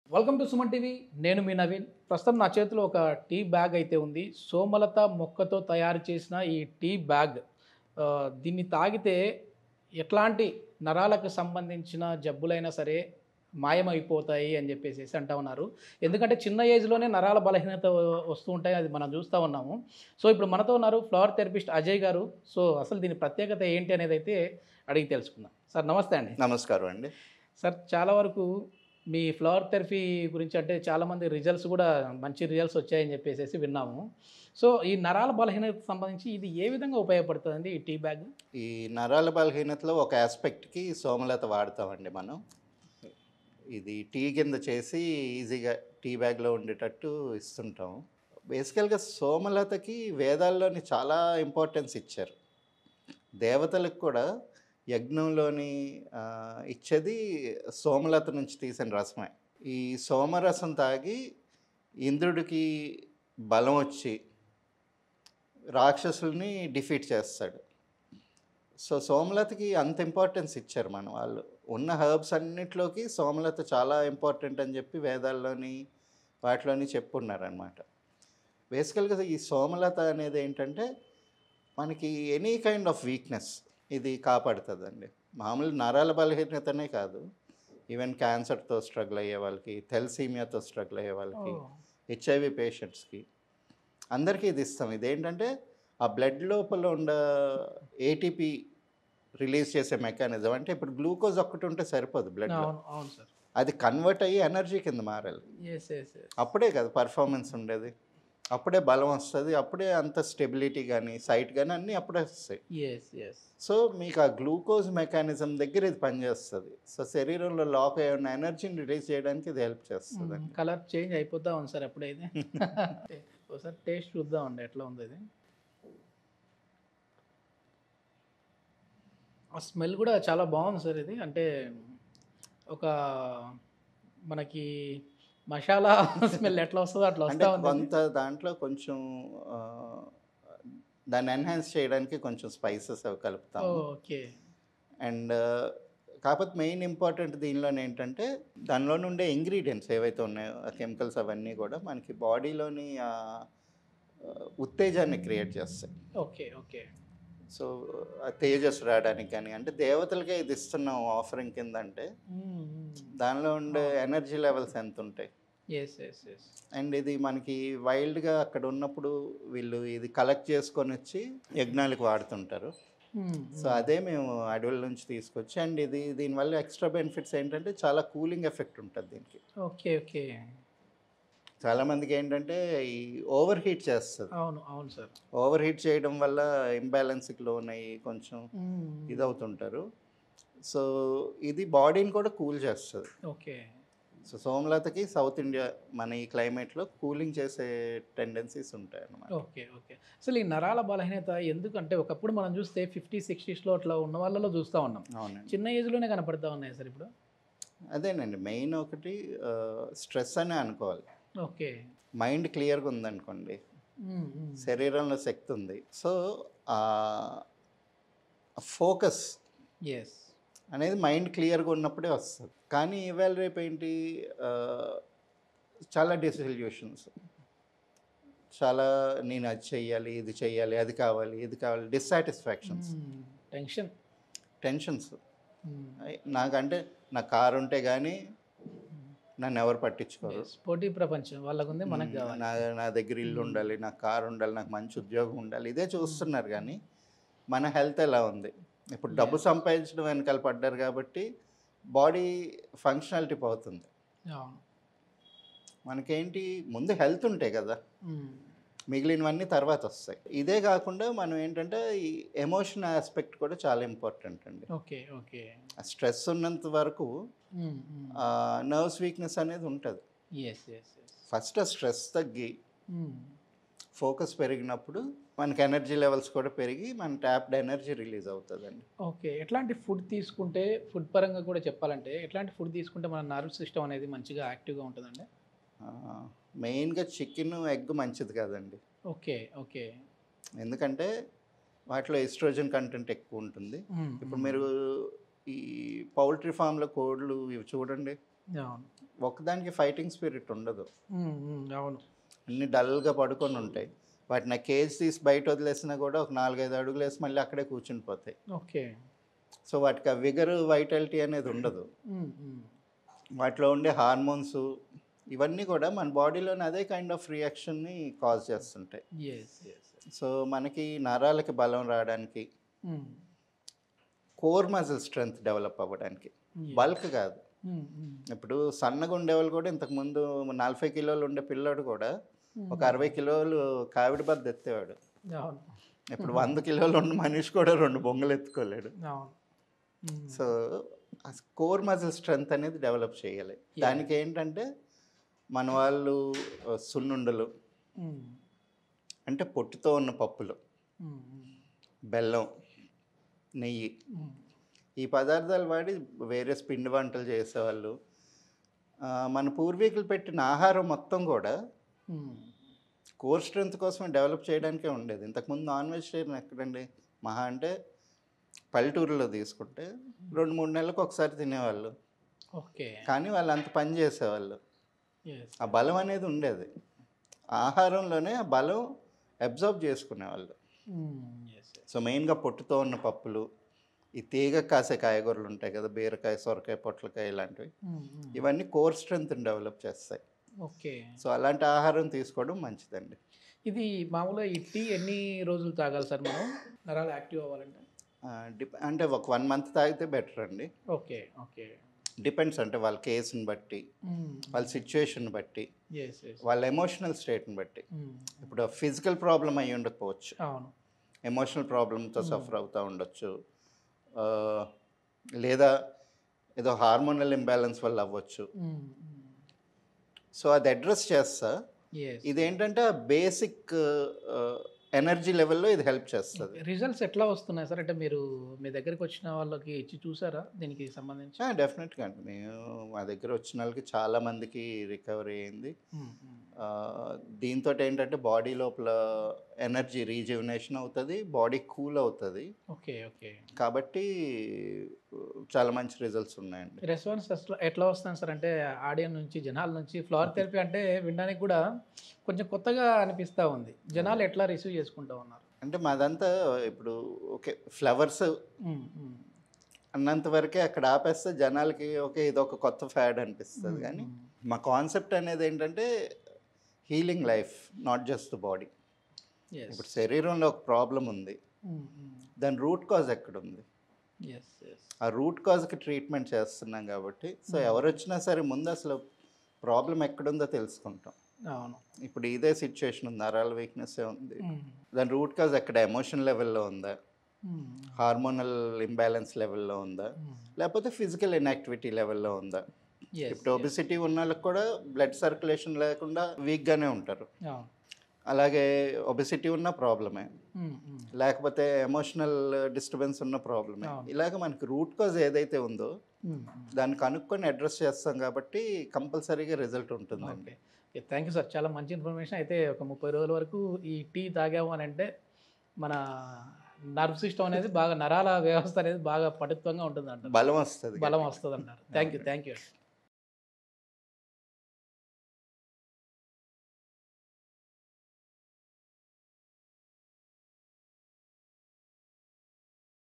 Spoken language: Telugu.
వెల్కమ్ టు సుమన్ టీవీ నేను మీ నవీన్ ప్రస్తుతం నా చేతిలో ఒక టీ బ్యాగ్ అయితే ఉంది సోమలత మొక్కతో తయారు చేసిన ఈ టీ బ్యాగ్ ఆ, దీన్ని తాగితే ఎట్లాంటి నరాలకు సంబంధించిన జబ్బులైనా సరే మాయమైపోతాయి అని చెప్పేసి అంటా ఉన్నారు ఎందుకంటే చిన్న ఏజ్లోనే నరాల బలహీనత వస్తూ ఉంటాయి అది మనం చూస్తూ ఉన్నాము సో ఇప్పుడు మనతో ఉన్నారు ఫ్లవర్ థెరపిస్ట్ అజయ్ గారు సో అసలు దీని ప్రత్యేకత ఏంటి అనేది అయితే అడిగి తెలుసుకుందాం సార్ నమస్తే అండి నమస్కారం అండి సార్ చాలా వరకు మీ ఫ్లవర్ థెరపీ గురించి అంటే చాలామంది రిజల్ట్స్ కూడా మంచి రిజల్ట్స్ వచ్చాయని చెప్పేసి విన్నాము సో ఈ నరాల బలహీనతకు సంబంధించి ఇది ఏ విధంగా ఉపయోగపడుతుందండి ఈ టీ బ్యాగ్ ఈ నరాల బలహీనతలో ఒక ఆస్పెక్ట్కి సోమలత వాడతామండి మనం ఇది టీ కింద చేసి ఈజీగా టీ బ్యాగ్లో ఉండేటట్టు ఇస్తుంటాం బేసికల్గా సోమలతకి వేదాల్లోని చాలా ఇంపార్టెన్స్ ఇచ్చారు దేవతలకు కూడా యజ్ఞంలోని ఆ, ఇచ్చేది సోమలత నుంచి తీసిన రసమే ఈ సోమరసం తాగి ఇంద్రుడికి బలం వచ్చి రాక్షసుల్ని డిఫీట్ చేస్తాడు సో సోమలతకి అంత ఇంపార్టెన్స్ ఇచ్చారు మన వాళ్ళు ఉన్న హర్బ్స్ అన్నిట్లోకి సోమలత చాలా ఇంపార్టెంట్ అని చెప్పి వేదాల్లోని వాటిలోని చెప్పున్నారనమాట బేసికల్గా ఈ సోమలత అనేది ఏంటంటే మనకి ఎనీ కైండ్ ఆఫ్ వీక్నెస్ ఇది కాపాడుతుందండి మామూలు నరాల బలహీనతనే కాదు ఈవెన్ క్యాన్సర్తో స్ట్రగుల్ అయ్యే వాళ్ళకి థెల్సీమియాతో స్ట్రగుల్ అయ్యే వాళ్ళకి హెచ్ఐవి పేషెంట్స్కి అందరికీ ఇది ఇస్తాం ఇదేంటంటే ఆ బ్లడ్ లోపల ఉన్న ఏటీపీ రిలీజ్ చేసే మెకానిజం అంటే ఇప్పుడు గ్లూకోజ్ ఒక్కటి ఉంటే సరిపోదు బ్లడ్ అవును అవును సార్ అది కన్వర్ట్ అయ్యి ఎనర్జీ కింద మారాలి ఎస్ ఎస్ అప్పుడే కదా పర్ఫార్మెన్స్ ఉండేది అప్పుడే బలం వస్తుంది అప్పుడే అంత స్టెబిలిటీ కానీ సైట్ కానీ అన్నీ అప్పుడే వస్తాయి ఎస్ ఎస్ సో మీకు ఆ గ్లూకోజ్ మెకానిజం దగ్గర ఇది పనిచేస్తుంది సో శరీరంలో లాక్ అయి ఉన్న ఎనర్జీని రిలీజ్ చేయడానికి ఇది హెల్ప్ చేస్తుంది కలర్ చేంజ్ అయిపోతా ఉంది సార్ ఎప్పుడైతే ఒకసారి టేస్ట్ చూద్దామండి ఎట్లా ఉంది ఇది ఆ స్మెల్ కూడా చాలా బాగుంది సార్ ఇది అంటే ఒక మనకి మసాలా స్మెల్ ఎట్లా వస్తుందో అట్లా అంటే వస్తూ ఉంది కొంత దాంట్లో కొంచెం ఆ, దాన్ని ఎన్హాన్స్ చేయడానికి కొంచెం స్పైసెస్ అవి కలుపుతాము ఓకే అండ్ కాకపోతే మెయిన్ ఇంపార్టెంట్ దీనిలో ఏంటంటే దానిలో ఉండే ఇంగ్రీడియంట్స్ ఏవైతే ఉన్నాయో ఆ కెమికల్స్ అవన్నీ కూడా మనకి బాడీలోని ఆ, ఆ, ఉత్తేజాన్ని క్రియేట్ చేస్తాయి ఓకే ఓకే సో ఆ తేజస్ రావడానికి కానీ అంటే దేవతలకే ఇది ఇస్తున్నాం ఆఫరింగ్ కింద అంటే దానిలో ఉండే ఎనర్జీ లెవెల్స్ ఎంత ఉంటాయి ఎస్ ఎస్ ఎస్ అండ్ ఇది మనకి వైల్డ్గా అక్కడ ఉన్నప్పుడు వీళ్ళు ఇది కలెక్ట్ చేసుకొని వచ్చి యజ్ఞాలకు వాడుతుంటారు సో అదే మేము అడవుల నుంచి తీసుకొచ్చి అండ్ ఇది దీనివల్ల ఎక్స్ట్రా బెనిఫిట్స్ ఏంటంటే చాలా కూలింగ్ ఎఫెక్ట్ ఉంటుంది దీనికి ఓకే ఓకే చాలామందికి ఏంటంటే ఈ ఓవర్ హీట్ చేస్తుంది అవును అవును సార్ ఓవర్ హీట్ చేయడం వల్ల ఇంబ్యాలెన్స్కి లోన్ అయ్యి కొంచెం ఇదవుతుంటారు సో ఇది బాడీని కూడా కూల్ చేస్తుంది ఓకే సో సోమలతకి సౌత్ ఇండియా మన ఈ క్లైమేట్లో కూలింగ్ చేసే టెండెన్సీస్ ఉంటాయి అన్నమాట ఓకే ఓకే అసలు ఈ నరాల బలహీనత ఎందుకంటే ఒకప్పుడు మనం చూస్తే ఫిఫ్టీ సిక్స్టీస్లో అట్లా ఉన్న వాళ్ళలో చూస్తూ ఉన్నాం అవునండి చిన్న ఏజ్లోనే కనపడతా ఉన్నాయి సార్ ఇప్పుడు అదేనండి మెయిన్ ఒకటి స్ట్రెస్ అనే అనుకోవాలి ఓకే మైండ్ క్లియర్గా ఉందనుకోండి శరీరంలో శక్తి ఉంది సో ఫోకస్ ఎస్ అనేది మైండ్ క్లియర్గా ఉన్నప్పుడే వస్తుంది కానీ ఇవాళ రేపు ఏంటి ఆ, చాలా డిసల్యూషన్స్ చాలా నేను అది చెయ్యాలి ఇది చెయ్యాలి అది కావాలి ఇది కావాలి డిస్సాటిస్ఫాక్షన్స్ టెన్షన్ టెన్షన్స్ నాకంటే నా కారు ఉంటే కానీ నన్ను ఎవరు పట్టించుకోరు పోటీ ప్రపంచం వాళ్ళకు ఉంది మనకు మ్మ్. కావాలి నా నా దగ్గర ఇల్లు ఉండాలి నాకు కారు ఉండాలి నాకు మంచి ఉద్యోగం ఉండాలి ఇదే చూస్తున్నారు కానీ మన హెల్త్ ఎలా ఉంది ఇప్పుడు డబ్బు సంపాదించడం వెనకాల పడ్డారు కాబట్టి బాడీ ఫంక్షనాలిటీ పోతుంది అవును మనకేంటి ముందు హెల్త్ ఉంటాయి కదా మ్మ్. మిగిలినవన్నీ తర్వాత వస్తాయి ఇదే కాకుండా మనం ఏంటంటే ఈ ఎమోషన్ ఆస్పెక్ట్ కూడా చాలా ఇంపార్టెంట్ అండి ఓకే ఓకే స్ట్రెస్ ఉన్నంత వరకు నర్వ్స్ వీక్నెస్ అనేది ఉంటుంది ఎస్ ఎస్ ఎస్ ఫస్ట్ ఆ స్ట్రెస్ తగ్గి ఫోకస్ పెరిగినప్పుడు మనకి ఎనర్జీ లెవెల్స్ కూడా పెరిగి మన ట్యాప్డ్ ఎనర్జీ రిలీజ్ అవుతుందండి ఓకే ఎట్లాంటి ఫుడ్ తీసుకుంటే ఫుడ్ పరంగా కూడా చెప్పాలంటే ఎట్లాంటి ఫుడ్ తీసుకుంటే మన నర్వ్ సిస్టమ్ అనేది మంచిగా యాక్టివ్గా ఉంటుందండి మెయిన్గా చికెన్ ఎగ్ మంచిది కాదండి ఓకే ఓకే ఎందుకంటే వాటిలో ఎస్ట్రోజన్ కంటెంట్ ఎక్కువ ఉంటుంది ఇప్పుడు మీరు ఈ పౌల్ట్రీ ఫామ్లో కోళ్ళు ఇవి చూడండి అవును ఒకదానికి ఫైటింగ్ స్పిరిట్ ఉండదు ఉమ్, ఉమ్, అవును అన్ని డల్గా పడుకొని ఉంటాయి వాటిని కేజ్ తీసి బయట వదిలేసినా కూడా ఒక నాలుగైదు అడుగులు వేసి మళ్ళీ అక్కడే కూర్చుని పోతాయి ఓకే సో వాటికి ఆ విగర్ వైటాలిటీ అనేది ఉండదు ఉమ్, ఉమ్, వాటిలో ఉండే హార్మోన్స్ ఇవన్నీ కూడా మన బాడీలోని అదే కైండ్ ఆఫ్ రియాక్షన్ని కాజ్ చేస్తుంటాయి yes, yes, yes. సో మనకి నరాలకి బలం రావడానికి ఉమ్, కోర్ మజిల్ స్ట్రెంగ్త్ డెవలప్ అవ్వడానికి yes. బల్క్ కాదు ఉమ్, ఉమ్, ఇప్పుడు సన్నగా ఉండేవాళ్ళు కూడా ఇంతకుముందు నలభై కిలోలు ఉండే పిల్లోడు కూడా ఒక అరవై కిలోలు కావిడి బద్ద ఎత్తేవాడు అవును ఇప్పుడు వంద కిలోలు ఉన్న మనిషి కూడా రెండు బొంగలు ఎత్తుకోలేడు అవును um, so core muscle strength అనేది డెవలప్ చేయాలి Yeah. దానికి ఏంటంటే మన వాళ్ళు ఆ, సున్నుండలు ఉమ్, అంటే పొట్టుతో ఉన్న పప్పులు ఉమ్, ఉమ్, బెల్లం నెయ్యి ఉమ్, ఈ పదార్థాలు వాడి వేరే పిండి వంటలు చేసేవాళ్ళు ఆ, మన పూర్వీకులు పెట్టిన ఆహారం మొత్తం కూడా ఉమ్, కోర్ స్ట్రెంత్ కోసం డెవలప్ చేయడానికే ఉండేది ఇంతకుముందు నాన్ వెజిటేరియన్ ఎక్కడండి మహా అంటే పల్లెటూరులో తీసుకుంటే రెండు మూడు నెలలకు ఒకసారి తినేవాళ్ళు ఓకే కానీ వాళ్ళు అంత పని చేసేవాళ్ళు yes. ఆ బలం అనేది ఉండేది ఆహారంలోనే ఆ బలం అబ్జర్వ్ చేసుకునేవాళ్ళు ఉమ్, yes, yes. సో మెయిన్గా పొట్టుతో ఉన్న పప్పులు ఈ తీగ కాసే కాయగూరలు ఉంటాయి కదా బీరకాయ సొరకాయ పొట్లకాయ ఇలాంటివి ఉమ్, ఉమ్, ఇవన్నీ కోర్ స్ట్రెంగ్త్ని డెవలప్ చేస్తాయి ఓకే సో అలాంటి ఆహారం తీసుకోవడం మంచిదండి ఇది మామూలుగా ఈ టీ ఎన్ని రోజులు తాగాలి సార్ మనం నరాలు యాక్టివ్ అవ్వాలంటే ఆ, డిప్ అంటే ఒక వన్ మంత్ తాగితే బెటర్ అండి ఓకే ఓకే డిపెండ్స్ అంటే వాళ్ళ కేసుని బట్టి వాళ్ళ సిచ్యువేషన్ బట్టి ఎస్ ఎస్ వాళ్ళ ఎమోషనల్ స్టేట్ని బట్టి ఇప్పుడు ఫిజికల్ ప్రాబ్లం అయ్యి ఉండకపోవచ్చు అవును ఎమోషనల్ ప్రాబ్లంతో Hmm. సఫర్ అవుతూ ఉండొచ్చు ఆ, లేదా ఏదో హార్మోనల్ ఇంబ్యాలెన్స్ వల్ల అవ్వచ్చు సో అది అడ్రస్ చేస్తా ఎస్ ఇదేంటంటే బేసిక్ ఎనర్జీ లెవెల్లో ఇది హెల్ప్ చేస్తుంది రిజల్ట్స్ ఎట్లా వస్తున్నాయి సార్ అంటే మీరు మీ దగ్గరికి వచ్చిన వాళ్ళకి ఇచ్చి చూసారా దీనికి సంబంధించి డెఫినెట్గా అండి మేము మా దగ్గర వచ్చిన వాళ్ళకి చాలా మందికి రికవరీ అయింది మ్మ్, మ్మ్. ఆ, దీంతో ఏంటంటే బాడీ లోపల ఎనర్జీ రీజ్యువినేషన్ అవుతుంది బాడీ కూల్ అవుతుంది ఓకే ఓకే కాబట్టి చాలా మంచి రిజల్ట్స్ ఉన్నాయండి రెస్పాన్స్ ఎట్లా ఎట్లా వస్తుంది సార్ అంటే ఆడియన్స్ నుంచి జనాల నుంచి ఫ్లవర్ థెరపీ అంటే వినడానికి కూడా కొంచెం కొత్తగా అనిపిస్తూ ఉంది జనాలు ఎట్లా రిసీవ్ చేసుకుంటూ ఉన్నారు అంటే మాదంతా ఇప్పుడు ఓకే ఫ్లవర్స్ మ్మ్, మ్మ్. అన్నంత వరకే అక్కడ ఆపేస్తే జనాలకి ఓకే ఇది ఒక కొత్త ఫ్యాడ్ అనిపిస్తుంది మ్మ్, కానీ మ్మ్. మా కాన్సెప్ట్ అనేది ఏంటంటే healing life not just the body Yes. ఇప్పుడు శరీరంలో ఒక ప్రాబ్లం ఉంది మ్మ్, మ్మ్. దాని రూట్ కాజ్ ఎక్కడ ఉంది Yes, yes. ఆ రూట్ కాజ్కి ట్రీట్మెంట్ చేస్తున్నాం కాబట్టి సో Hmm. ఎవరు వచ్చినా సరే ముందు అసలు ప్రాబ్లం ఎక్కడుందో తెలుసుకుంటాం అవును ఇప్పుడు ఇదే సిచ్యువేషన్ ఉంది నరాల వీక్నెస్ ఉంది మ్మ్, దాని రూట్ కాజ్ ఎక్కడ ఎమోషన్ లెవెల్లో ఉందా మ్మ్. హార్మోనల్ ఇంబ్యాలెన్స్ లెవెల్లో ఉందా మ్మ్. లేకపోతే ఫిజికల్ ఇన్యాక్టివిటీ లెవెల్లో ఉందా Yes, ఇప్పుడు yes. ఒబిసిటీ ఉన్న వాళ్ళకి కూడా బ్లడ్ సర్క్యులేషన్ లేకుండా వీక్గానే ఉంటారు అవును అలాగే ఒబిసిటీ ఉన్న ప్రాబ్లమే మ్మ్, మ్మ్. లేకపోతే ఎమోషనల్ డిస్టర్బెన్స్ ఉన్న ప్రాబ్లమే అవును. ఇలాగ మనకి రూట్ కాజ్ ఏదైతే ఉందో మ్మ్, మ్మ్. దాన్ని కనుక్కొని అడ్రస్ చేస్తాం కాబట్టి కంపల్సరీగా రిజల్ట్ ఉంటుందండి ఓకే థ్యాంక్ యూ సార్ చాలా మంచి ఇన్ఫర్మేషన్ అయితే ఒక ముప్పై రోజుల వరకు ఈ టీ తాగాము అని అంటే మన నర్వ్ సిస్టమ్ అనేది బాగా నరాల వ్యవస్థ అనేది బాగా పటుత్వంగా ఉంటుంది అంటారు బలం వస్తుంది బలం వస్తుంది అంటారు థ్యాంక్ యూ థ్యాంక్ యూ